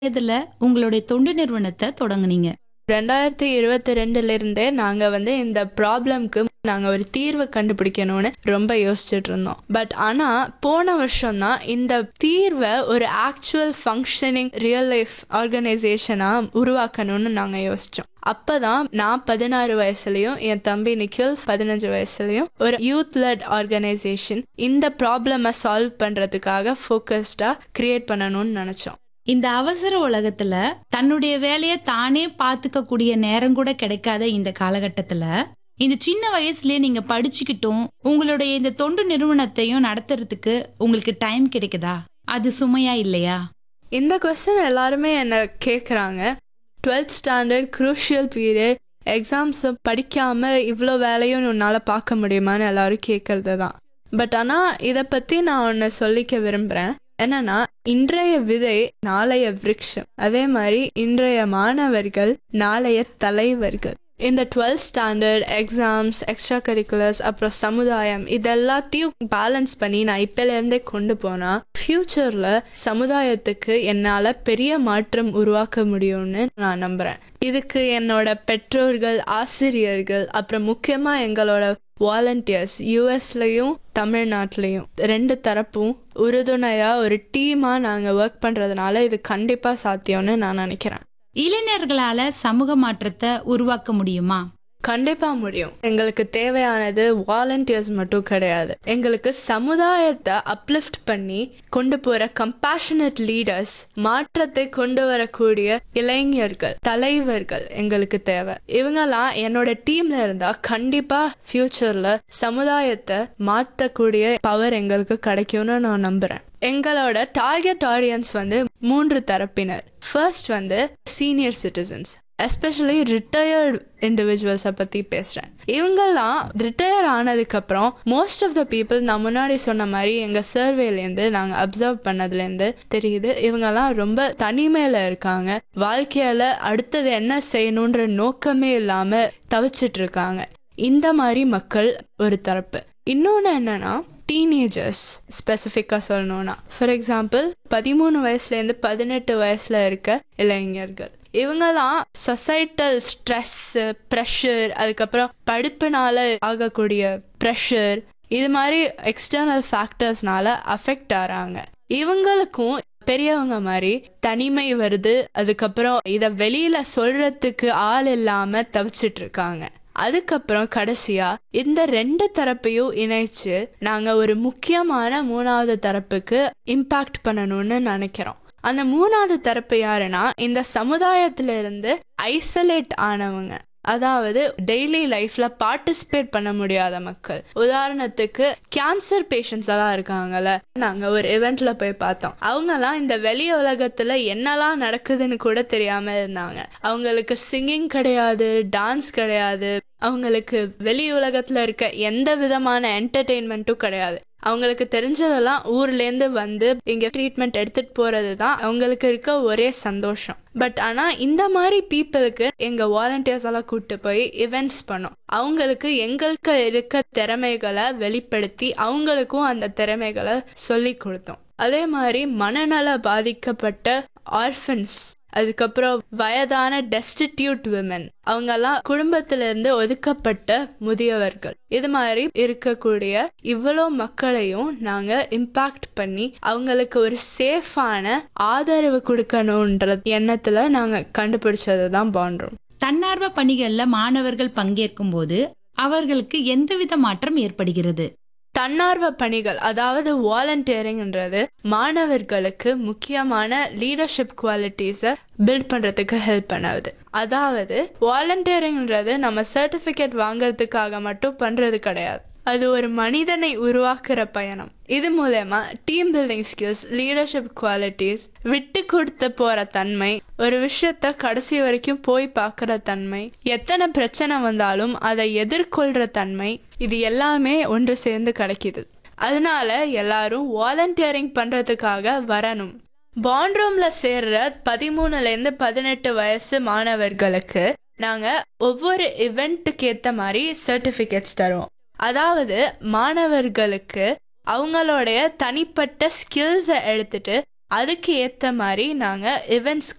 இதுல உங்களுடைய தொண்டு நிறுவனத்தை தொடங்குனீங்க ரெண்டாயிரத்தி இருபத்தி ரெண்டுல இருந்தே நாங்க வந்து இந்த ப்ராப்ளம்க்கு நாங்க ஒரு தீர்வு கண்டுபிடிக்கணும்னு ரொம்ப யோசிச்சுட்டு இருந்தோம் பட் ஆனா போன வருஷம் தான் இந்த தீர்வை ஒரு ஆக்சுவல் ஃபங்க்ஷனிங் ரியல் லைஃப் ஆர்கனைசேஷனா உருவாக்கணும்னு நாங்க யோசிச்சோம் அப்பதான் நான் பதினாறு வயசுலயும் என் தம்பி நிக்கில் பதினஞ்சு வயசுலயும் ஒரு யூத் லெட் ஆர்கனைசேஷன் இந்த ப்ராப்ளமை சால்வ் பண்றதுக்காக ஃபோக்கஸ்டா கிரியேட் பண்ணணும்னு நினைச்சோம் இந்த அவசர உலகத்துல தன்னுடைய வேலையை தானே பாத்துக்க கூடிய நேரம் கூட கிடைக்காத இந்த காலகட்டத்துல இந்த சின்ன வயசுலயே நீங்க படிச்சுக்கிட்டும் உங்களுடைய இந்த தொண்டு நிறுவனத்தையும் நடத்துறதுக்கு உங்களுக்கு டைம் கிடைக்குதா அது சுமையா இல்லையா இந்த கொஸ்டின் எல்லாருமே என்ன கேட்குறாங்க twelfth standard crucial period exams படிக்காம இவ்வளோ வேலையும் உன்னால் பார்க்க முடியுமான்னு எல்லாரும் கேட்கறது தான் பட் ஆனால் இதை பற்றி நான் ஒன்று சொல்லிக்க விரும்புகிறேன் என்னன்னா இன்றைய விதை நாளைய விருட்சம் அதே மாதிரி இன்றைய மாணவர்கள் நாளைய தலைவர்கள் இந்த twelfth standard exams extra curriculars அப்புறம் சமுதாயம் இதெல்லாத்தையும் பேலன்ஸ் பண்ணி நான் இப்போலேருந்தே கொண்டு போனால் ஃப்யூச்சரில் சமுதாயத்துக்கு என்னால் பெரிய மாற்றம் உருவாக்க முடியும்னு நான் நம்புகிறேன் இதுக்கு என்னோட பெற்றோர்கள் ஆசிரியர்கள் அப்புறம் முக்கியமாக எங்களோட வாலண்டியர்ஸ் யூஎஸ்லையும் தமிழ்நாட்டிலையும் ரெண்டு தரப்பும் உறுதுணையாக ஒரு டீமாக நாங்கள் ஒர்க் பண்ணுறதுனால இது கண்டிப்பாக சாத்தியம்னு நான் நினைக்கிறேன் இளைஞர்களால சமூக மாற்றத்தை உருவாக்க முடியுமா கண்டிப்பா முடியும் எங்களுக்கு தேவையானது வாலண்டியர்ஸ் மட்டும் கிடையாது எங்களுக்கு சமுதாயத்தை அப்லிஃப்ட் பண்ணி கொண்டு போற கம்பேஷனட் லீடர்ஸ் மாற்றத்தை கொண்டு வரக்கூடிய இளைஞர்கள் தலைவர்கள் எங்களுக்கு தேவை இவங்கெல்லாம் என்னோட டீம்ல இருந்தா கண்டிப்பா ஃபியூச்சர்ல சமுதாயத்தை மாற்றக்கூடிய பவர் எங்களுக்கு கிடைக்கும்னு நான் நம்புறேன் எங்களோட டார்கெட் ஆடியன்ஸ் வந்து மூன்று தரப்பினர் ஃபர்ஸ்ட் வந்து சீனியர் சிட்டிசன்ஸ் எஸ்பெஷலி ரிட்டையர்ட் இண்டிவிஜுவல்ஸை பற்றி பேசுகிறேன் இவங்கெல்லாம் ரிட்டையர் ஆனதுக்கப்புறம் மோஸ்ட் ஆஃப் த பீப்புள் நான் முன்னாடி சொன்ன மாதிரி எங்கள் சர்வேலேருந்து நாங்கள் அப்சர்வ் பண்ணதுலேருந்து தெரியுது இவங்கெல்லாம் ரொம்ப தனிமையில் இருக்காங்க வாழ்க்கையில் அடுத்தது என்ன செய்யணுன்ற நோக்கமே இல்லாமல் தவிச்சிட்டு இருக்காங்க இந்த மாதிரி மக்கள் ஒரு தரப்பு இன்னொன்று என்னன்னா டீனேஜர்ஸ் ஸ்பெசிஃபிக்காக சொல்லணும்னா ஃபார் எக்ஸாம்பிள் பதிமூணு வயசுலேருந்து பதினெட்டு வயசில் இருக்க இளைஞர்கள் இவங்கெல்லாம் சொசைட்டல் ஸ்ட்ரெஸ் ப்ரெஷர் அதுக்கப்புறம் படிப்புனால ஆகக்கூடிய ப்ரெஷர் இது மாதிரி எக்ஸ்டர்னல் ஃபேக்டர்ஸ்னால அஃபெக்ட் ஆகிறாங்க இவங்களுக்கும் பெரியவங்க மாதிரி தனிமை வருது அதுக்கப்புறம் இதை வெளியில சொல்றதுக்கு ஆள் இல்லாம தவிச்சிட்டு இருக்காங்க அதுக்கப்புறம் கடைசியா இந்த ரெண்டு தரப்பையும் இணைச்சு நாங்க ஒரு முக்கியமான மூணாவது தரப்புக்கு இம்பாக்ட் பண்ணணும்னு நினைக்கிறோம் அந்த மூணாவது தரப்பு யாருன்னா இந்த சமுதாயத்துல இருந்து ஐசோலேட் ஆனவங்க அதாவது டெய்லி லைஃப்ல பார்ட்டிசிபேட் பண்ண முடியாத மக்கள் உதாரணத்துக்கு கேன்சர் பேஷண்ட்ஸ் எல்லாம் இருக்காங்கல்ல நாங்க ஒரு இவெண்ட்ல போய் பார்த்தோம் அவங்கெல்லாம் இந்த வெளி உலகத்துல என்னெல்லாம் நடக்குதுன்னு கூட தெரியாம இருந்தாங்க அவங்களுக்கு சிங்கிங் கிடையாது டான்ஸ் கிடையாது அவங்களுக்கு வெளி உலகத்துல இருக்க எந்த விதமான என்டர்டெயின்மெண்ட்டும் கிடையாது அவங்களுக்கு தெரிஞ்சதெல்லாம் ஊர்லேருந்து வந்து இங்கே ட்ரீட்மெண்ட் எடுத்துகிட்டு போகிறது தான் அவங்களுக்கு இருக்க ஒரே சந்தோஷம் பட் ஆனால் இந்த மாதிரி பீப்புளுக்கு எங்கள் வாலண்டியர்ஸ் எல்லாம் கூப்பிட்டு போய் இவெண்ட்ஸ் பண்ணோம் அவங்களுக்கு எங்களுக்கு இருக்க திறமைகளை வெளிப்படுத்தி அவங்களுக்கும் அந்த திறமைகளை சொல்லி கொடுத்தோம் அதே மாதிரி மனநல பாதிக்கப்பட்ட ஆர்ஃபன்ஸ் அதுக்கப்புறம் வயதான டெஸ்டிடியூட் விமன் அவங்கெல்லாம் குடும்பத்திலிருந்து ஒதுக்கப்பட்ட முதியவர்கள் இது மாதிரி இருக்கக்கூடிய இவ்வளோ மக்களையும் நாங்க இம்பாக்ட் பண்ணி அவங்களுக்கு ஒரு சேஃபான ஆதரவு கொடுக்கணுன்ற எண்ணத்துல நாங்க கண்டுபிடிச்சது தான் பாண்டோம் தன்னார்வ பணிகள்ல மாணவர்கள் பங்கேற்கும் போது அவர்களுக்கு எந்தவித மாற்றம் ஏற்படுகிறது தன்னார்வ பணிகள் அதாவது வாலண்டியரிங்ன்றது மாணவர்களுக்கு முக்கியமான லீடர்ஷிப் குவாலிட்டிஸை பில்ட் பண்ணுறதுக்கு ஹெல்ப் பண்ணுது அதாவது வாலண்டியரிங்ன்றது நம்ம சர்டிஃபிகேட் வாங்குறதுக்காக மட்டும் பண்ணுறது கிடையாது அது ஒரு மனிதனை உருவாக்குற பயணம் இது மூலயமா team building skills leadership qualities விட்டு கொடுத்து போற தன்மை ஒரு விஷயத்த கடைசி வரைக்கும் போய் பார்க்குற தன்மை எத்தனை பிரச்சனை வந்தாலும் அதை எதிர்கொள்ற தன்மை இது எல்லாமே ஒன்று சேர்ந்து கிடைக்குது அதனால எல்லாரும் வாலண்டியரிங் பண்றதுக்காக வரணும் பாண்ட் ரூம்ல சேர்ற பதிமூணுலேருந்து பதினெட்டு வயசு மாணவர்களுக்கு நாங்க ஒவ்வொரு இவெண்ட்டுக்கு ஏற்ற மாதிரி சர்டிஃபிகேட்ஸ் தருவோம் அதாவது மாணவர்களுக்கு அவங்களுடைய தனிப்பட்ட ஸ்கில்ஸை எடுத்துட்டு அதுக்கு ஏற்ற மாதிரி நாங்கள் இவெண்ட்ஸ்